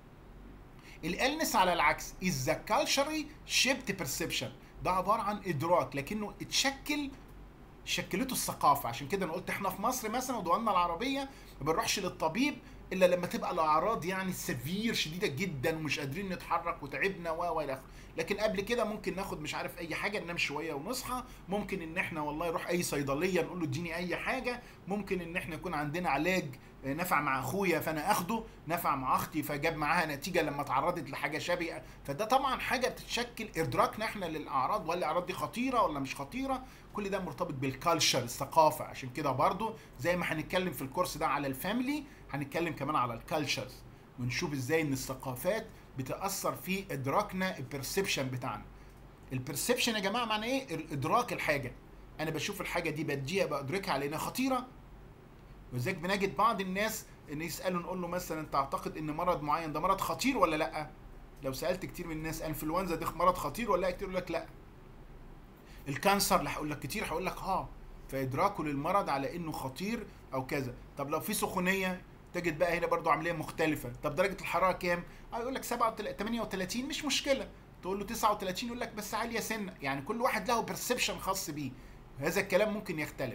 الالنس على العكس is the culturally shaped perception ده عباره عن ادراك لكنه اتشكل شكلته الثقافه عشان كده انا قلت احنا في مصر مثلا ودولنا العربيه ما بنروحش للطبيب الا لما تبقى الاعراض يعني سيفير شديده جدا ومش قادرين نتحرك وتعبنا و و الى آخره. لكن قبل كده ممكن ناخد مش عارف اي حاجه ننام شويه ونصحى ممكن ان احنا والله نروح اي صيدليه نقول له اديني اي حاجه ممكن ان احنا يكون عندنا علاج آه، نفع مع اخويا فانا اخده نفع مع اختي فجاب معاها نتيجه لما اتعرضت لحاجه شبيهه فده طبعا حاجه بتتشكل ادراكنا احنا للاعراض ولا الاعراض دي خطيره ولا مش خطيره كل ده مرتبط بالكالتشر الثقافه عشان كده برضو زي ما هنتكلم في الكورس ده على الفاميلي هنتكلم كمان على الكالتشرز ونشوف ازاي ان الثقافات بتاثر في ادراكنا البرسبشن بتاعنا البرسبشن يا جماعه معنى ايه الادراك الحاجه انا بشوف الحاجه دي بديها بادركها على انها خطيره ولذلك بنجد بعض الناس ان يسالوا نقول له مثلا تعتقد ان مرض معين ده مرض خطير ولا لا لو سالت كتير من الناس انفلونزا ده مرض خطير ولا لا كتير يقول لك لا الكانسر اللي هقول لك كتير هقول لك اه فادراكه للمرض على انه خطير او كذا طب لو في سخونيه تجد بقى هنا برضو عمليه مختلفه طب درجه الحراره كام اه يقول لك 38 مش مشكله تقول له 39 يقول لك بس عاليه سنه يعني كل واحد له بيرسبشن خاص بيه هذا الكلام ممكن يختلف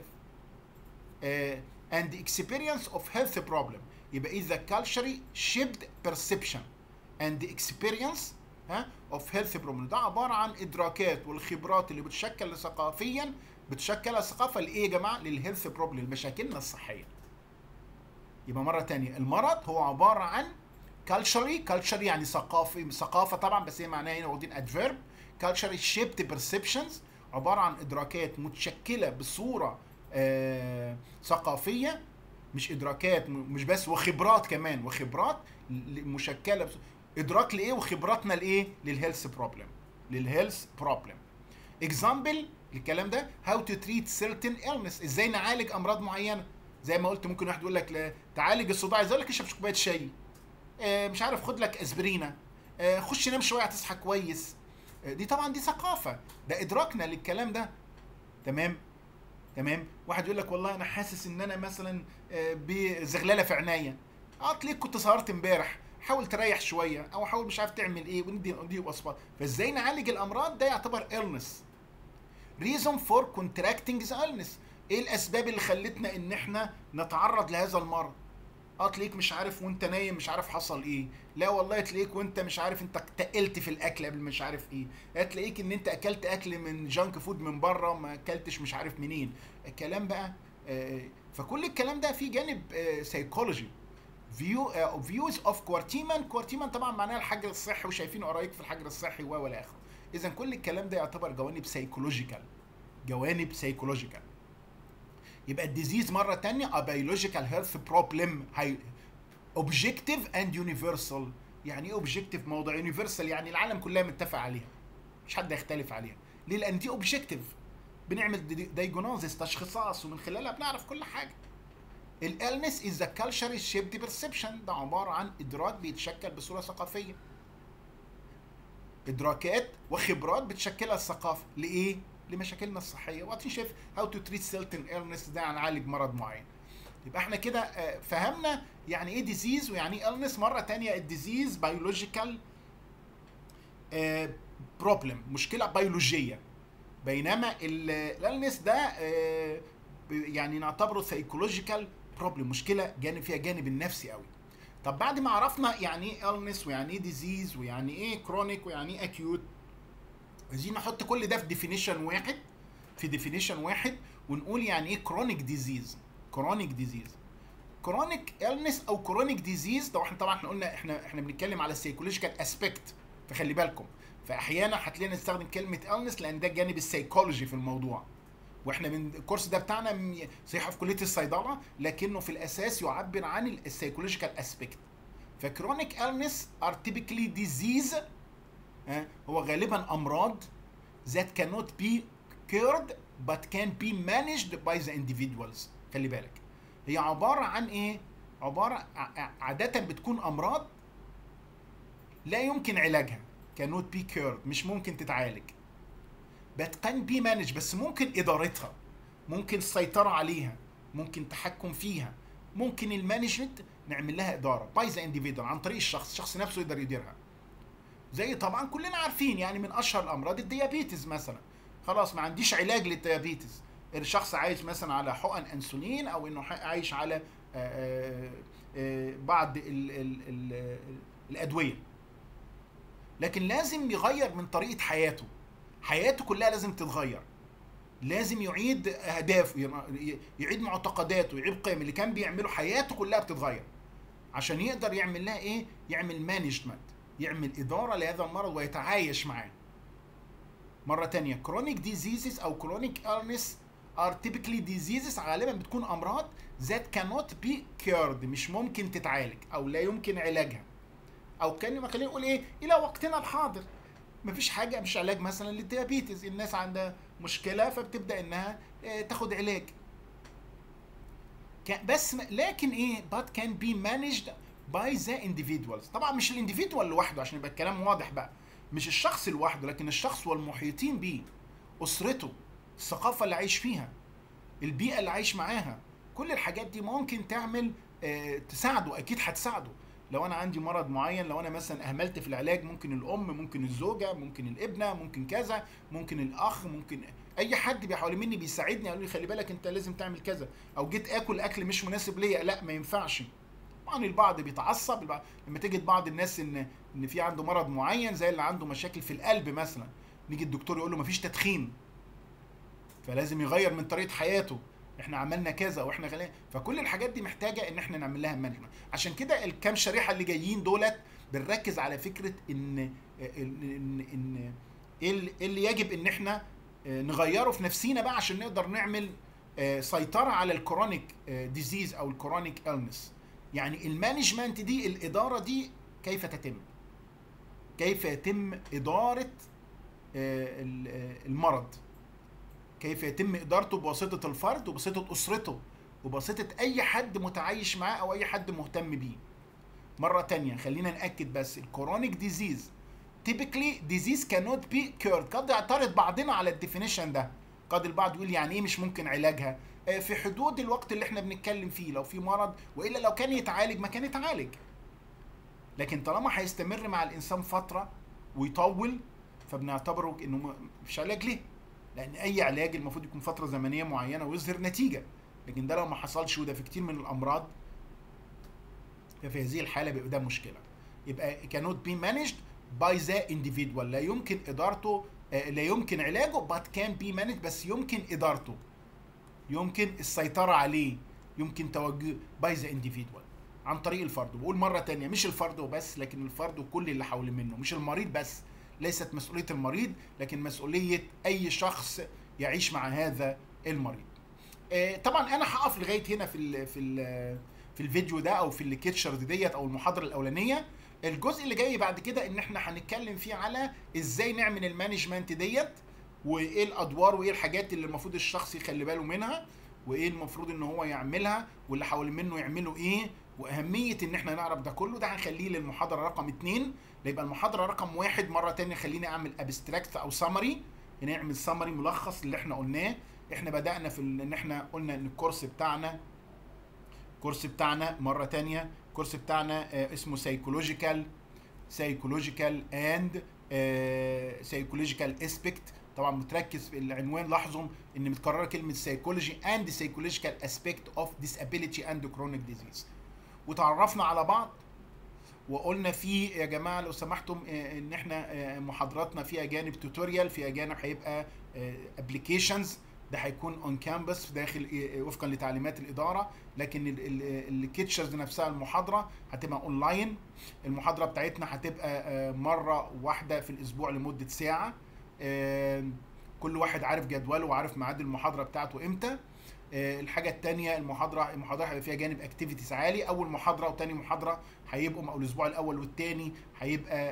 آه and experience of health problem يبقى is the culturally shaped perception and the experience ها of health problem ده عباره عن ادراكات والخبرات اللي بتشكل ثقافيا بتشكل الثقافه لايه يا جماعه للهيلث بروبلم لمشاكلنا الصحيه يبقى مره تانية المرض هو عباره عن culturally culture يعني ثقافي ثقافه طبعا بس هي معناها هنا واخدين adverb culturally shaped perceptions عباره عن ادراكات متشكله بصوره آه ثقافيه مش ادراكات م- مش بس وخبرات كمان وخبرات ل- مشكله بص... ادراك لايه وخبراتنا لايه للهيلث بروبلم للهيلث بروبلم اكزامبل للكلام ده هاو تو تريت سيرتن illness ازاي نعالج امراض معينه زي ما قلت ممكن واحد يقول لك لا تعالج الصداع يقول لك اشرب كوبايه شاي آه مش عارف خد لك اسبرينا آه خش نام شويه هتصحى كويس آه دي طبعا دي ثقافه ده ادراكنا للكلام ده تمام تمام واحد يقول لك والله انا حاسس ان انا مثلا آه، بزغلله في عينيا اه تلاقيك كنت سهرت امبارح حاول تريح شويه او حاول مش عارف تعمل ايه وندي ندي وصفات فازاي نعالج الامراض ده يعتبر illness reason for contracting the illness ايه الاسباب اللي خلتنا ان احنا نتعرض لهذا المرض اه تلاقيك مش عارف وانت نايم مش عارف حصل ايه لا والله تلاقيك وانت مش عارف انت تقلت في الاكل قبل مش عارف ايه لا تلاقيك ان انت اكلت اكل من جانك فود من بره ما اكلتش مش عارف منين الكلام بقى آه فكل الكلام ده فيه جانب سيكولوجي فيو فيوز اوف كوارتيمان كوارتيمان طبعا معناها الحجر الصحي وشايفينه قرايك في الحجر الصحي و والى اخره اذا كل الكلام ده يعتبر جوانب سيكولوجيكال جوانب سيكولوجيكال يبقى الديزيز مره تانية a biological health problem هي objective and universal يعني ايه objective موضوع universal يعني العالم كلها متفق عليها مش حد يختلف عليها ليه لان دي objective بنعمل دايجونوزس تشخيصات ومن خلالها بنعرف كل حاجه الالنس از ذا كالتشر شيبد بيرسبشن ده عباره عن ادراك بيتشكل بصوره ثقافيه ادراكات وخبرات بتشكلها الثقافه لايه لمشاكلنا الصحيه وقت شايف هاو تو تريت سيلتن ايلنس ده نعالج مرض معين يبقى احنا كده فهمنا يعني ايه ديزيز ويعني ايه النس مره تانية الديزيز بيولوجيكال بروبلم مشكله بيولوجيه بينما الالنس ده يعني نعتبره سايكولوجيكال بروبلم مشكله جانب فيها جانب النفسي قوي طب بعد ما عرفنا يعني ايه النس ويعني ايه ديزيز ويعني ايه كرونيك ويعني ايه اكيوت عايزين نحط كل ده في ديفينيشن واحد في ديفينيشن واحد ونقول يعني ايه كرونيك ديزيز كرونيك ديزيز كرونيك النس او كرونيك ديزيز طبعا احنا طبعا احنا قلنا احنا احنا بنتكلم على السيكولوجيكال اسبكت فخلي بالكم فاحيانا هتلاقينا نستخدم كلمه النس لان ده الجانب السيكولوجي في الموضوع واحنا من الكورس ده بتاعنا صحيح في كليه الصيدله لكنه في الاساس يعبر عن السيكولوجيكال اسبكت فكرونيك النس ار تيبيكلي ديزيز هو غالبا امراض that cannot be cured but can be managed by the individuals خلي بالك هي عبارة عن ايه عبارة عادة بتكون امراض لا يمكن علاجها cannot be cured مش ممكن تتعالج but can be managed بس ممكن ادارتها ممكن السيطرة عليها ممكن تحكم فيها ممكن المانجمنت نعمل لها ادارة by the individual عن طريق الشخص الشخص نفسه يقدر يديرها زي طبعا كلنا عارفين يعني من اشهر الامراض الديابيتس مثلا خلاص ما عنديش علاج للديابيتس الشخص عايش مثلا على حقن انسولين او انه عايش على آآ آآ بعض ال ال ال الادويه لكن لازم يغير من طريقه حياته حياته كلها لازم تتغير لازم يعيد اهدافه يعيد معتقداته يعيد قيم اللي كان بيعمله حياته كلها بتتغير عشان يقدر يعمل لها ايه يعمل مانجمنت يعمل إدارة لهذا المرض ويتعايش معاه مرة تانية chronic diseases أو chronic illness are typically diseases غالبا بتكون أمراض that cannot be cured مش ممكن تتعالج أو لا يمكن علاجها أو كان ما خلينا نقول إيه إلى وقتنا الحاضر مفيش حاجة مش علاج مثلا للديابيتس الناس عندها مشكلة فبتبدأ إنها تاخد علاج بس لكن إيه but can be managed باي ذا individuals طبعا مش الانديفيدوال لوحده عشان يبقى الكلام واضح بقى مش الشخص لوحده لكن الشخص والمحيطين بيه اسرته الثقافه اللي عايش فيها البيئه اللي عايش معاها كل الحاجات دي ممكن تعمل آه تساعده اكيد هتساعده لو انا عندي مرض معين لو انا مثلا اهملت في العلاج ممكن الام ممكن الزوجه ممكن الابنه ممكن كذا ممكن الاخ ممكن اي حد بيحاول مني بيساعدني يقول لي خلي بالك انت لازم تعمل كذا او جيت اكل اكل مش مناسب ليا لا ما ينفعش طبعا البعض بيتعصب البعض لما تجد بعض الناس ان ان في عنده مرض معين زي اللي عنده مشاكل في القلب مثلا نيجي الدكتور يقول له مفيش تدخين فلازم يغير من طريقه حياته احنا عملنا كذا واحنا غلين فكل الحاجات دي محتاجه ان احنا نعمل لها مانجمنت عشان كده الكام شريحه اللي جايين دولت بنركز على فكره ان ان ان ايه اللي يجب ان احنا نغيره في نفسينا بقى عشان نقدر نعمل سيطره على الكرونيك ديزيز او الكرونيك النس يعني المانجمنت دي الاداره دي كيف تتم كيف يتم اداره المرض كيف يتم ادارته بواسطه الفرد وبواسطه اسرته وبواسطه اي حد متعايش معاه او اي حد مهتم بيه مره تانية خلينا ناكد بس الكورونيك ديزيز typically disease cannot be cured قد يعترض بعضنا على الديفينيشن ده قد البعض يقول يعني ايه مش ممكن علاجها في حدود الوقت اللي احنا بنتكلم فيه لو في مرض والا لو كان يتعالج ما كان يتعالج لكن طالما هيستمر مع الانسان فتره ويطول فبنعتبره انه مفيش علاج ليه لان اي علاج المفروض يكون فتره زمنيه معينه ويظهر نتيجه لكن ده لو ما حصلش وده في كتير من الامراض ففي هذه الحاله بيبقى ده مشكله يبقى cannot be managed by the individual لا يمكن ادارته آه، لا يمكن علاجه but can be managed بس يمكن ادارته يمكن السيطره عليه يمكن توجه by the individual عن طريق الفرد بقول مره تانية مش الفرد وبس لكن الفرد وكل اللي حول منه مش المريض بس ليست مسؤوليه المريض لكن مسؤوليه اي شخص يعيش مع هذا المريض آه، طبعا انا هقف لغايه هنا في ال في ال في الفيديو ده او في الليكتشرز ديت او المحاضره الاولانيه الجزء اللي جاي بعد كده ان احنا هنتكلم فيه على ازاي نعمل المانجمنت ديت وايه الادوار وايه الحاجات اللي المفروض الشخص يخلي باله منها وايه المفروض ان هو يعملها واللي حوالين منه يعملوا ايه واهميه ان احنا نعرف ده كله ده هنخليه للمحاضره رقم اتنين يبقى المحاضره رقم واحد مره تانية خليني اعمل ابستراكت او سمري نعمل سمري ملخص اللي احنا قلناه احنا بدانا في ال- ان احنا قلنا ان الكورس بتاعنا الكورس بتاعنا مره تانية الكورس بتاعنا آه، اسمه سايكولوجيكال سايكولوجيكال اند سايكولوجيكال اسبكت طبعا متركز في العنوان لاحظوا ان متكرره كلمه سايكولوجي اند سايكولوجيكال اسبكت اوف disability اند كرونيك ديزيز وتعرفنا على بعض وقلنا في يا جماعه لو سمحتم آه، ان احنا آه، محاضراتنا فيها جانب توتوريال فيها جانب هيبقى ابلكيشنز ده هيكون اون كامبس داخل آه، وفقا لتعليمات الاداره لكن الكيتشرز نفسها المحاضره هتبقى اونلاين المحاضره بتاعتنا هتبقى آه، مره واحده في الاسبوع لمده ساعه آه، كل واحد عارف جدوله وعارف ميعاد المحاضره بتاعته امتى آه، الحاجه الثانيه المحاضره المحاضره هيبقى فيها جانب اكتيفيتيز عالي اول محاضره وثاني محاضره هيبقوا او الاسبوع الاول والثاني هيبقى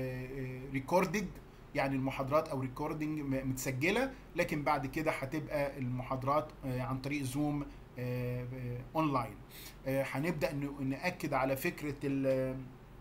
ريكوردد يعني المحاضرات او ريكوردنج متسجله لكن بعد كده هتبقى المحاضرات آه، عن طريق زوم آه، آه، اونلاين آه، هنبدا ن- ناكد على فكره ال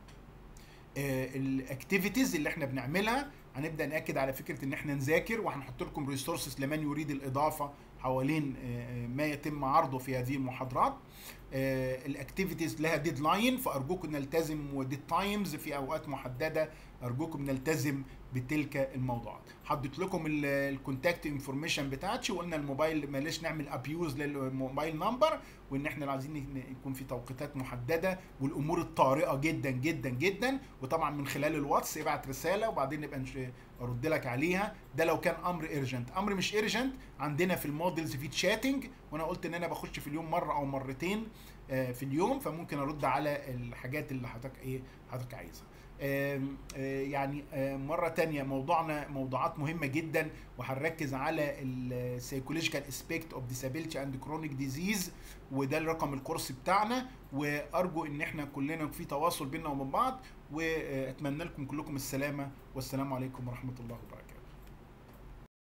الاكتيفيتيز اللي احنا بنعملها هنبدا ناكد على فكره ان احنا نذاكر وهنحط لكم ريسورسز لمن يريد الاضافه حوالين آه، ما يتم عرضه في هذه المحاضرات الاكتيفيتيز لها ديدلاين فارجوكم نلتزم وديد تايمز في اوقات محدده ارجوكم نلتزم بتلك الموضوعات حطيت لكم الكونتاكت انفورميشن بتاعتي وقلنا الموبايل بلاش نعمل ابيوز للموبايل نمبر وان احنا لو عايزين ن- يكون في توقيتات محدده والامور الطارئه جدا جدا جدا وطبعا من خلال الواتس ابعت رساله وبعدين نبقى نش- ارد لك عليها ده لو كان امر ايرجنت امر مش ايرجنت عندنا في المودلز في تشاتنج وانا قلت ان انا بخش في اليوم مره او مرتين آه، في اليوم فممكن ارد على الحاجات اللي حضرتك ايه حضرتك عايزها آم، آه، يعني آه، مرة تانية موضوعنا موضوعات مهمة جدا وهنركز على السيكولوجيكال اسبيكت اوف disability اند كرونيك ديزيز وده الرقم الكورس بتاعنا وارجو ان احنا كلنا في تواصل بيننا وبين بعض واتمنى لكم كلكم السلامة والسلام عليكم ورحمة الله وبركاته